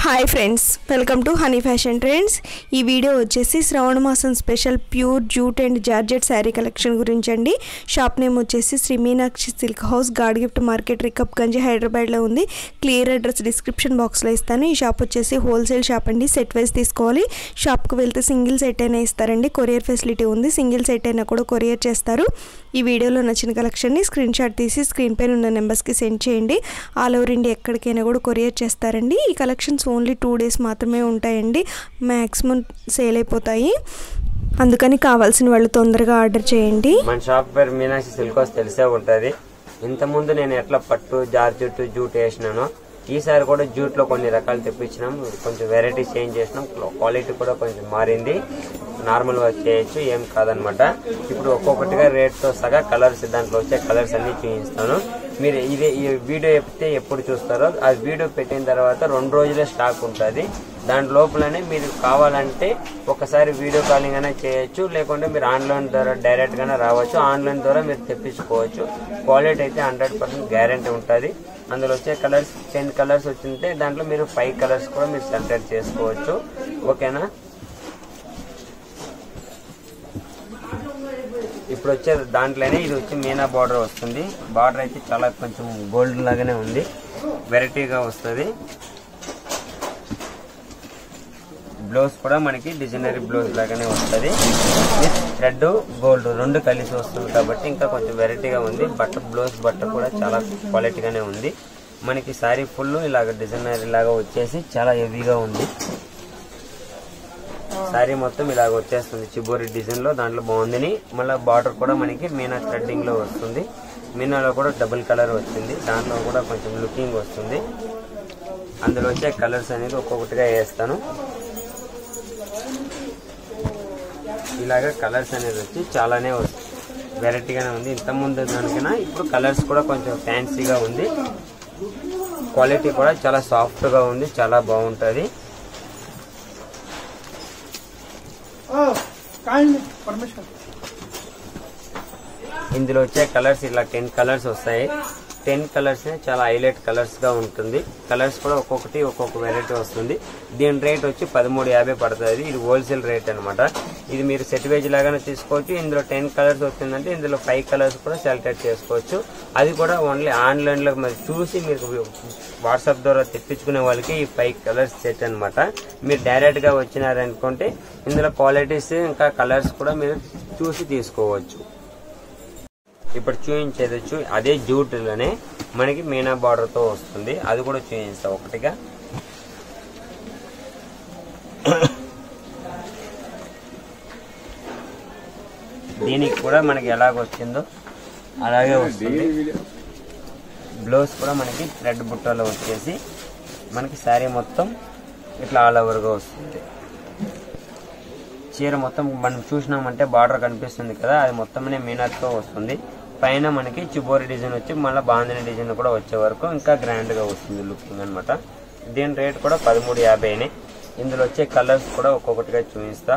hi friends welcome to honey fashion trends ఈ video వచ్చేసి శ్రవణ మాసం special pure jute and georgette sari collection గురించి అండి షాప్ నేమ్ వచ్చేసి Sri Meenakshi silk house god gift market రికప్ గంజ్ హైదరాబాద్లో ఉంది క్లియర్ అడ్రస్ డిస్క్రిప్షన్ బాక్స్లో ఇస్తాను ఈ షాప్ వచ్చేసి హోల్సేల్ షాప్ అండి సెట్ వైజ్ తీసుకోవాలి షాప్కి వెళ్తే సింగిల్ సెట్ అయినా ఇస్తారండి కొరియర్ ఫెసిలిటీ ఉంది సింగిల్ సెట్ అయినా కూడా కొరియర్ చేస్తారు ఈ వీడియోలో నచ్చిన కలెక్షన్ని స్క్రీన్ షాట్ తీసి స్క్రీన్ పైన ఉన్న నెంబర్స్కి సెండ్ చేయండి ఆల్ ఓవర్ ఇండియా ఎక్కడికైనా కూడా కొరియర్ చేస్తారండి ఈ కలెక్షన్స్ ఓన్లీ టూ డేస్ మాత్రమే ఉంటాయండి మ్యాక్సిమం సేల్ అయిపోతాయి అందుకని కావాల్సిన వాళ్ళు తొందరగా ఆర్డర్ చేయండి మన షాప్ పేరు మీనాక్షి సిల్క్ హౌస్ తెలిసే ఉంటది ఇంతకుముందు నేను ఎట్లా పట్టు జార్జెట్ జూట్ వేసినానో ఈసారి కూడా జూట్ లో కొన్ని రకాలు తెప్పించినాం కొంచెం వెరైటీ చేంజ్ చేసినాం క్వాలిటీ కూడా కొంచెం మారింది నార్మల్ గా చేయొచ్చు ఏం కాదనమాట ఇప్పుడు ఒక్కొక్కటిగా రేట్ తో సగా కలర్స్ దాంట్లో వచ్చే కలర్స్ అన్ని చూపిస్తాను మీరు ఇది ఈ వీడియో చెప్తే ఎప్పుడు చూస్తారో ఆ వీడియో పెట్టిన తర్వాత రెండు రోజులే స్టాక్ ఉంటుంది దాని లోపలనే మీరు కావాలంటే ఒకసారి వీడియో కాలింగ్ అయినా చేయొచ్చు లేకుంటే మీరు ఆన్లైన్ ద్వారా డైరెక్ట్ గానే రావచ్చు ఆన్లైన్ ద్వారా మీరు తెప్పించుకోవచ్చు క్వాలిటీ అయితే హండ్రెడ్ పర్సెంట్ గ్యారంటీ ఉంటుంది అందులో వచ్చే కలర్స్ టెన్ కలర్స్ వచ్చింటే దాంట్లో మీరు ఫైవ్ కలర్స్ కూడా మీరు సెలెక్ట్ చేసుకోవచ్చు ఓకేనా ఇప్పుడు వచ్చే దాంట్లోనే ఇది వచ్చి మీనా బార్డర్ వస్తుంది బార్డర్ అయితే చాలా కొంచెం గోల్డ్ లాగానే ఉంది వెరైటీగా వస్తుంది బ్లౌజ్ కూడా మనకి డిజైనరీ బ్లౌజ్ లాగానే వస్తుంది విత్ థ్రెడ్ గోల్డ్ రెండు కలిసి వస్తుంది కాబట్టి ఇంకా కొంచెం వెరైటీగా ఉంది బట్ట బ్లౌజ్ బట్ట కూడా చాలా క్వాలిటీగానే ఉంది మనకి శారీ ఫుల్ ఇలాగ డిజైనరీ లాగా వచ్చేసి చాలా హెవీగా ఉంది శారీ మొత్తం ఇలాగ వచ్చేస్తుంది చిబోరి డిజైన్ లో దాంట్లో బాగుందని మళ్ళీ బార్డర్ కూడా మనకి మీనా థ్రెడ్డింగ్ లో వస్తుంది మీనాలో కూడా డబుల్ కలర్ వచ్చింది దాంట్లో కూడా కొంచెం లుకింగ్ వస్తుంది అందులో వచ్చే కలర్స్ అనేది ఒక్కొక్కటిగా వేస్తాను ఇలాగ కలర్స్ అనేది వచ్చి చాలానే వెరైటీగానే ఉంది ఇంతకుముందు దానికైనా ఇప్పుడు కలర్స్ కూడా కొంచెం ఫ్యాన్సీగా ఉంది క్వాలిటీ కూడా చాలా సాఫ్ట్గా ఉంది చాలా బాగుంటుంది పర్మిషన్ ఇందులో వచ్చే కలర్స్ ఇలా టెన్ కలర్స్ వస్తాయి టెన్ కలర్స్ చాలా హైలైట్ కలర్స్ గా ఉంటుంది కలర్స్ కూడా ఒక్కొక్కటి ఒక్కొక్క వెరైటీ వస్తుంది దీని రేట్ వచ్చి పదమూడు యాభై పడుతుంది ఇది హోల్సేల్ రేట్ అనమాట ఇది మీరు సెట్ వేజ్ లాగానే తీసుకోవచ్చు ఇందులో టెన్ కలర్స్ వచ్చిందంటే ఇందులో ఫైవ్ కలర్స్ కూడా సెలెక్ట్ చేసుకోవచ్చు అది కూడా ఓన్లీ ఆన్లైన్ లో మరి చూసి మీరు వాట్సాప్ ద్వారా తెప్పించుకునే వాళ్ళకి ఈ ఫైవ్ కలర్స్ సెట్ అనమాట మీరు డైరెక్ట్ గా వచ్చినారనుకుంటే ఇందులో క్వాలిటీస్ ఇంకా కలర్స్ కూడా మీరు చూసి తీసుకోవచ్చు ఇప్పుడు చూపించేది వచ్చి అదే జూట్లోనే మనకి మీనా బార్డర్ తో వస్తుంది అది కూడా చూపిస్తా ఒకటిగా దీనికి కూడా మనకి ఎలాగ వచ్చిందో అలాగే వస్తుంది బ్లౌజ్ కూడా మనకి థ్రెడ్ బుట్టలో వచ్చేసి మనకి శారీ మొత్తం ఇట్లా ఆల్ ఓవర్గా వస్తుంది చీర మొత్తం మనం చూసినామంటే బార్డర్ కనిపిస్తుంది కదా అది మొత్తమే మీనాతో వస్తుంది పైన మనకి చిబోరి డిజైన్ వచ్చి మళ్ళీ బాందిని డిజైన్ కూడా వచ్చే వరకు ఇంకా గ్రాండ్ గా వస్తుంది లుకింగ్ అనమాట దీని రేట్ కూడా పదమూడు యాభైనే ఇందులో వచ్చే కలర్స్ కూడా ఒక్కొక్కటిగా చూపిస్తా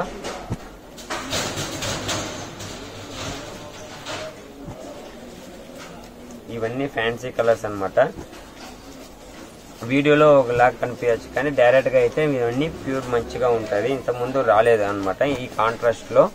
ఇవన్నీ ఫ్యాన్సీ కలర్స్ అన్నమాట వీడియోలో ఒకలాగా కనిపించచ్చు కానీ డైరెక్ట్ గా అయితే ఇవన్నీ ప్యూర్ మంచిగా ఉంటది ఇంత ముందు రాలేదు అనమాట ఈ కాంట్రాస్ట్ లో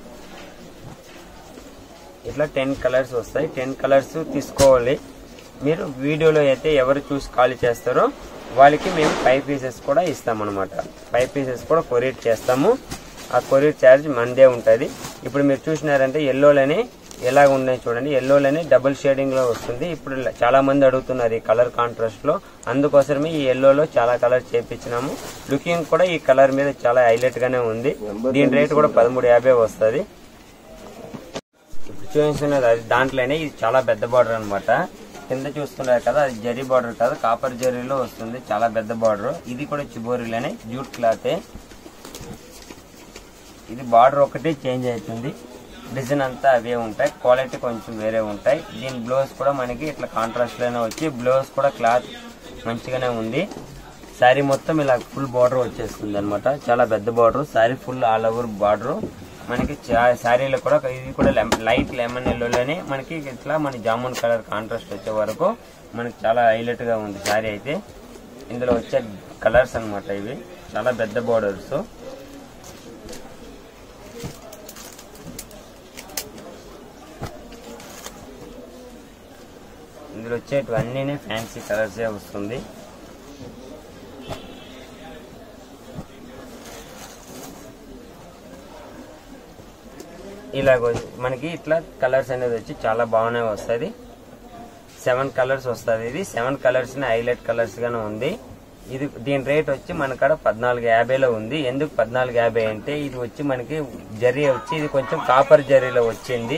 ఇట్లా టెన్ కలర్స్ వస్తాయి టెన్ కలర్స్ తీసుకోవాలి మీరు వీడియోలో అయితే ఎవరు చూసి కాల్ చేస్తారో వాళ్ళకి మేము ఫైవ్ పీసెస్ కూడా ఇస్తామన్నమాట ఫైవ్ పీసెస్ కూడా కొరియర్ చేస్తాము ఆ కొరియర్ ఛార్జ్ మనదే ఉంటుంది ఇప్పుడు మీరు చూసినారంటే ఎల్లోలోనే ఎలాగ ఉన్నాయి చూడండి ఎల్లోలోనే డబుల్ షేడింగ్ లో వస్తుంది ఇప్పుడు చాలా మంది అడుగుతున్నారు ఈ కలర్ కాంట్రాస్ట్ లో అందుకోసమే ఈ ఎల్లోలో చాలా కలర్ చేపించినాము లుకింగ్ కూడా ఈ కలర్ మీద చాలా హైలైట్ గానే ఉంది దీని రేట్ కూడా పదమూడు యాభై వస్తుంది ఇప్పుడు చూపిస్తున్నది అది దాంట్లోనే ఇది చాలా పెద్ద బార్డర్ అన్నమాట కింద చూస్తున్నారు కదా అది జరీ బార్డర్ కాదు కాపర్ జరీలో వస్తుంది చాలా పెద్ద బార్డర్ ఇది కూడా చిబోరిలోనే జూట్ క్లాతే ఇది బార్డర్ ఒకటి చేంజ్ అవుతుంది డిజైన్ అంతా అవే ఉంటాయి క్వాలిటీ కొంచెం వేరే ఉంటాయి దీని బ్లౌజ్ కూడా మనకి ఇట్లా కాంట్రాస్ట్ లోనే వచ్చి బ్లౌజ్ కూడా క్లాత్ మంచిగానే ఉంది శారీ మొత్తం ఇలా ఫుల్ బార్డర్ వచ్చేస్తుంది అనమాట చాలా పెద్ద border sari full all over border మనకి చా- శారీలో కూడా ఇది కూడా లెమ- లైట్ లెమన్ ఎల్లోలోనే మనకి ఇట్లా మన జామున్ కలర్ కాంట్రాస్ట్ వచ్చే వరకు మనకి చాలా హైలైట్ గా ఉంది శారీ అయితే ఇందులో వచ్చే కలర్స్ అన్నమాట ఇవి చాలా పెద్ద బోర్డర్స్ ఇందులో వచ్చేటివన్నీ ఫ్యాన్సీ కలర్సే వస్తుంది ఇలాగ మనకి ఇట్లా కలర్స్ అనేది వచ్చి చాలా బాగానే వస్తుంది సెవెన్ కలర్స్ వస్తుంది ఇది సెవెన్ కలర్స్ హైలైట్ కలర్స్ గానే ఉంది ఇది దీని రేట్ వచ్చి మన కాడ పద్నాలుగు యాభైలో ఉంది ఎందుకు పద్నాలుగు యాభై అంటే ఇది వచ్చి మనకి జరీ వచ్చి ఇది కొంచెం కాపర్ జరీలో వచ్చింది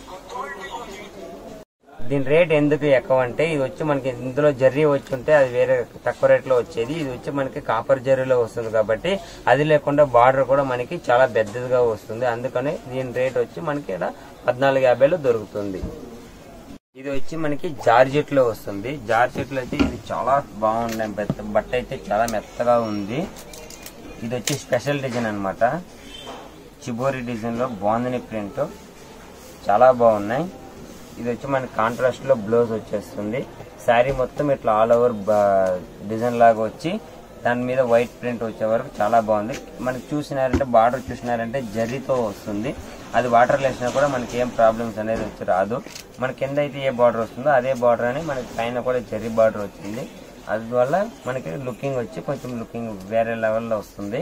దీని రేట్ ఎందుకు ఎక్కువ అంటే ఇది వచ్చి మనకి ఇందులో జర్రీ వచ్చి ఉంటే అది వేరే తక్కువ రేట్లో వచ్చేది ఇది వచ్చి మనకి కాపర్ జర్రీలో వస్తుంది కాబట్టి అది లేకుండా బార్డర్ కూడా మనకి చాలా పెద్దదిగా వస్తుంది అందుకని దీని రేట్ వచ్చి మనకి ఇక్కడ పద్నాలుగు యాభైలో దొరుకుతుంది ఇది వచ్చి మనకి జార్జెట్ లో వస్తుంది జార్జెట్ లో అయితే ఇది చాలా బాగుంది బెత్త బట్ట అయితే చాలా మెత్తగా ఉంది ఇది వచ్చి స్పెషల్ డిజైన్ అన్నమాట చిబోరి డిజైన్ లో బాగుంది ప్రింట్ చాలా బాగున్నాయి ఇది వచ్చి మనకి కాంట్రాస్ట్ లో బ్లౌజ్ వచ్చేస్తుంది శారీ మొత్తం ఇట్లా ఆల్ ఓవర్ డిజైన్ లాగా వచ్చి దాని మీద వైట్ ప్రింట్ వచ్చే వరకు చాలా బాగుంది మనకి చూసినారంటే బార్డర్ చూసినారంటే జరీతో వస్తుంది అది వాటర్ వేసినా కూడా మనకి ఏం ప్రాబ్లమ్స్ అనేది వచ్చి రాదు మన కింద అయితే ఏ బార్డర్ వస్తుందో అదే బార్డర్ అని మనకి పైన కూడా జరీ బార్డర్ వచ్చింది అందువల్ల మనకి లుకింగ్ వచ్చి కొంచెం లుకింగ్ వేరే లెవెల్లో వస్తుంది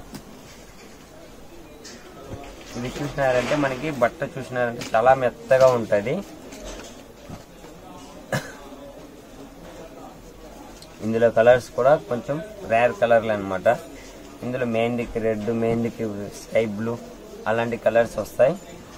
ఇది చూసినారంటే మనకి బట్ట చూసినారంటే చాలా మెత్తగా ఉంటది ఇందులో కలర్స్ కూడా కొంచెం రేర్ కలర్లు అన్నమాట ఇందులో మెహందీకి రెడ్ మెహందీకి స్కై బ్లూ అలాంటి కలర్స్ వస్తాయి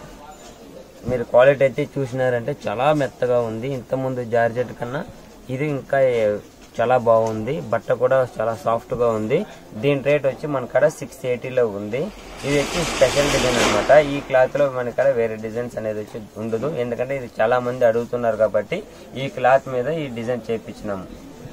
మీరు క్వాలిటీ అయితే చూసినారంటే చాలా మెత్తగా ఉంది ఇంతకుముందు జార్జెట్ కన్నా ఇది ఇంకా చాలా బాగుంది బట్ట కూడా చాలా సాఫ్ట్ గా ఉంది దీని రేట్ వచ్చి మన కాడ సిక్స్ ఎయిటీలో ఉంది ఇది వచ్చి స్పెషల్ డిజైన్ అనమాట ఈ క్లాత్ లో మన కాడ వేరే డిజైన్స్ అనేది వచ్చి ఉండదు ఎందుకంటే ఇది చాలా మంది అడుగుతున్నారు కాబట్టి ఈ క్లాత్ మీద ఈ డిజైన్ చేపించినాము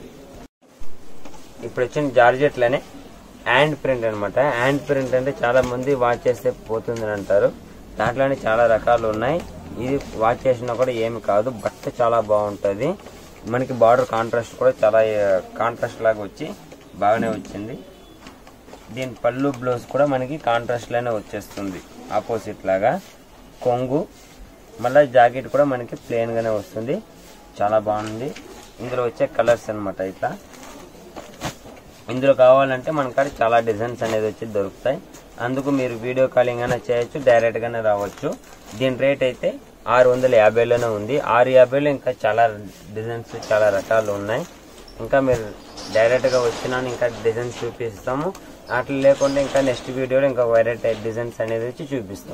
ఇప్పుడు వచ్చిన జార్జెట్లనే హ్యాండ్ ప్రింట్ అనమాట హ్యాండ్ ప్రింట్ అంటే చాలా మంది వాచ్ చేస్తే పోతుందని అంటారు దాంట్లోనే చాలా రకాలు ఉన్నాయి ఇది వాచ్ చేసినా కూడా ఏమి కాదు బట్ట చాలా బాగుంటది మనకి బార్డర్ కాంట్రాస్ట్ కూడా చాలా కాంట్రాస్ట్ లాగా వచ్చి బాగానే వచ్చింది దీని పళ్ళు బ్లౌజ్ కూడా మనకి కాంట్రాస్ట్ లోనే వచ్చేస్తుంది ఆపోజిట్ లాగా కొంగు మళ్ళీ జాకెట్ కూడా మనకి ప్లెయిన్ గానే వస్తుంది చాలా బాగుంది ఇందులో వచ్చే కలర్స్ అన్నమాట ఇట్లా ఇందులో కావాలంటే మన కాడ చాలా డిజైన్స్ అనేది వచ్చి దొరుకుతాయి అందుకు మీరు వీడియో కాలింగ్ అయినా చేయొచ్చు డైరెక్ట్ గానే రావచ్చు దీని రేట్ అయితే ఆరు వందల యాభైలోనే ఉంది ఆరు యాభైలో ఇంకా చాలా డిజైన్స్ చాలా రకాలు ఉన్నాయి ఇంకా మీరు డైరెక్ట్ గా వచ్చినా ఇంకా డిజైన్స్ చూపిస్తాము అట్లా లేకుండా ఇంకా నెక్స్ట్ వీడియోలో ఇంకా వేరే టైప్ డిజైన్స్ అనేది వచ్చి చూపిస్తాం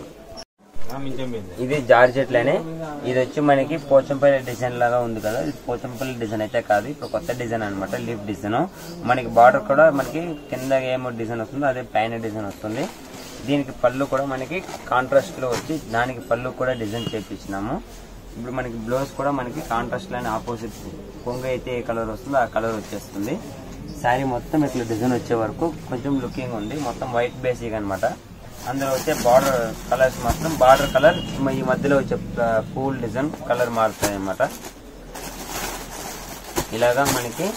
ఇది జార్జెట్లనే ఇది వచ్చి మనకి పోచంపల్లి డిజైన్ లాగా ఉంది కదా ఇది పోచంపల్లి డిజైన్ అయితే కాదు ఇప్పుడు కొత్త డిజైన్ అనమాట లీఫ్ డిజైన్ మనకి బార్డర్ కూడా మనకి కింద ఏమో డిజైన్ వస్తుందో అదే పైన డిజైన్ వస్తుంది దీనికి పళ్ళు కూడా మనకి కాంట్రాస్ట్ లో వచ్చి దానికి పళ్ళు కూడా డిజైన్ చేపించినాము ఇప్పుడు మనకి బ్లౌజ్ కూడా మనకి కాంట్రాస్ట్ లోనే ఆపోజిట్ కొంగ అయితే ఏ కలర్ వస్తుందో ఆ కలర్ వచ్చేస్తుంది శారీ మొత్తం ఇట్లా డిజైన్ వచ్చే వరకు కొంచెం లుకింగ్ ఉంది మొత్తం వైట్ బేసిక్ అన్నమాట అందులో వచ్చే బార్డర్ కలర్స్ మాత్రం బార్డర్ కలర్ ఈ మధ్యలో వచ్చే పూల్ డిజైన్ కలర్ మారుతాయి అన్నమాట ఇలాగా మనకి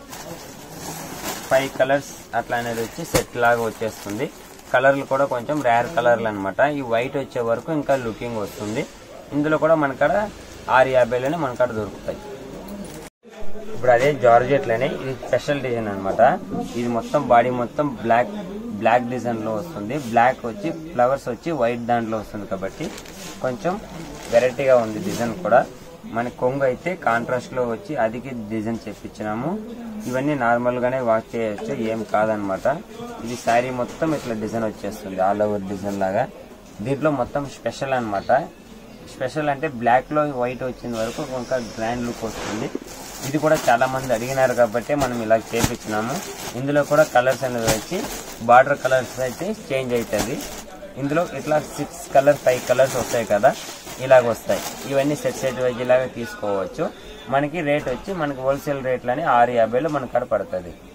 ఫైవ్ కలర్స్ అట్లా అనేది వచ్చి సెట్ లాగా వచ్చేస్తుంది కలర్లు కూడా కొంచెం రేర్ కలర్లు అన్నమాట ఈ వైట్ వచ్చే వరకు ఇంకా లుకింగ్ వస్తుంది ఇందులో కూడా మనకాడ ఆరు యాభైలోనే మనకాడ దొరుకుతాయి ఇప్పుడు అదే జార్జెట్లోనే ఇది స్పెషల్ డిజైన్ అన్నమాట ఇది మొత్తం బాడీ మొత్తం బ్లాక్ బ్లాక్ డిజైన్ లో వస్తుంది బ్లాక్ వచ్చి ఫ్లవర్స్ వచ్చి వైట్ దాంట్లో వస్తుంది కాబట్టి కొంచెం వెరైటీగా ఉంది డిజైన్ కూడా మన కొంగు అయితే కాంట్రాస్ట్ లో వచ్చి అదికి డిజైన్ చేపించినాము ఇవన్నీ నార్మల్ గానే వాష్ చేయొచ్చు ఏం కాదనమాట ఇది శారీ మొత్తం ఇట్లా డిజైన్ వచ్చేస్తుంది ఆల్ ఓవర్ డిజైన్ లాగా దీంట్లో మొత్తం స్పెషల్ అన్నమాట స్పెషల్ అంటే బ్లాక్ లో వైట్ వచ్చిన వరకు ఇంకా గ్రాండ్ లుక్ వస్తుంది ఇది కూడా చాలా మంది అడిగినారు కాబట్టి మనం ఇలా చేపించినాము ఇందులో కూడా కలర్స్ అనేది వచ్చి బార్డర్ కలర్స్ అయితే చేంజ్ అవుతుంది ఇందులో ఇట్లా సిక్స్ కలర్ ఫైవ్ కలర్స్ వస్తాయి కదా ఇలాగ వస్తాయి ఇవన్నీ సెట్ సెట్ వైజ్ ఇలాగ తీసుకోవచ్చు మనకి రేట్ వచ్చి మనకి హోల్సేల్ రేట్లని ఆరు యాభైలో మన కాడ పడుతుంది